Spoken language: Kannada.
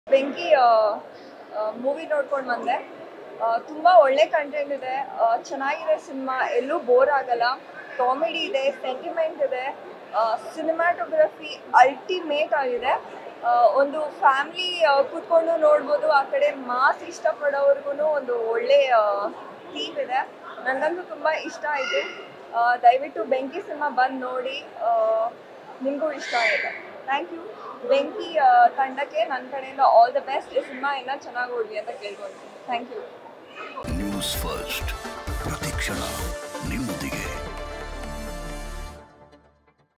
ಬೆಂಕಿ ಮೂವಿ ನೋಡ್ಕೊಂಡು ಬಂದೆ ಆ, ತುಂಬಾ ಒಳ್ಳೆ ಕಂಟೆಂಟ್ ಇದೆ ಆ, ಚೆನ್ನಾಗಿದೆ ಸಿನಿಮಾ ಎಲ್ಲೂ ಬೋರ್ ಆಗಲ್ಲ ಕಾಮಿಡಿ ಇದೆ ಸೆಂಟಿಮೆಂಟ್ ಇದೆ ಸಿನಿಮಾಟೋಗ್ರಫಿ ಅಲ್ಟಿಮೇಟ್ ಆಗಿದೆ ಆ, ಒಂದು ಫ್ಯಾಮಿಲಿ ಕೂತ್ಕೊಂಡು ನೋಡ್ಬೋದು ಆ ಕಡೆ ಮಾಸ್ ಇಷ್ಟಪಡೋರ್ಗು ಒಂದು ಒಳ್ಳೆ ಥೀಮ್ ಇದೆ ನನಗಂತೂ ತುಂಬ ಇಷ್ಟ ಆಯಿತು ದಯವಿಟ್ಟು ಬೆಂಕಿ ಸಿನಿಮಾ ಬಂದು ನೋಡಿ ನಿಮಗೂ ಇಷ್ಟ ಆಗಿದೆ ಥ್ಯಾಂಕ್ ಯು ಬೆಂಕಿ ಆ, ತಂಡಕ್ಕೆ ನನ್ನ ಕಡೆಯಿಂದ ಆಲ್ ದ ಬೆಸ್ಟ್ ಈ ಸಿನಿಮಾ ಇನ್ನೂ ಚೆನ್ನಾಗಿ ಓಡಲಿ ಅಂತ ಕೇಳ್ಕೊಳ್ತೀನಿ ಥ್ಯಾಂಕ್ ಯು ನ್ಯೂಸ್ ಫಸ್ಟ್ ಪ್ರತಿಕ್ಷಣ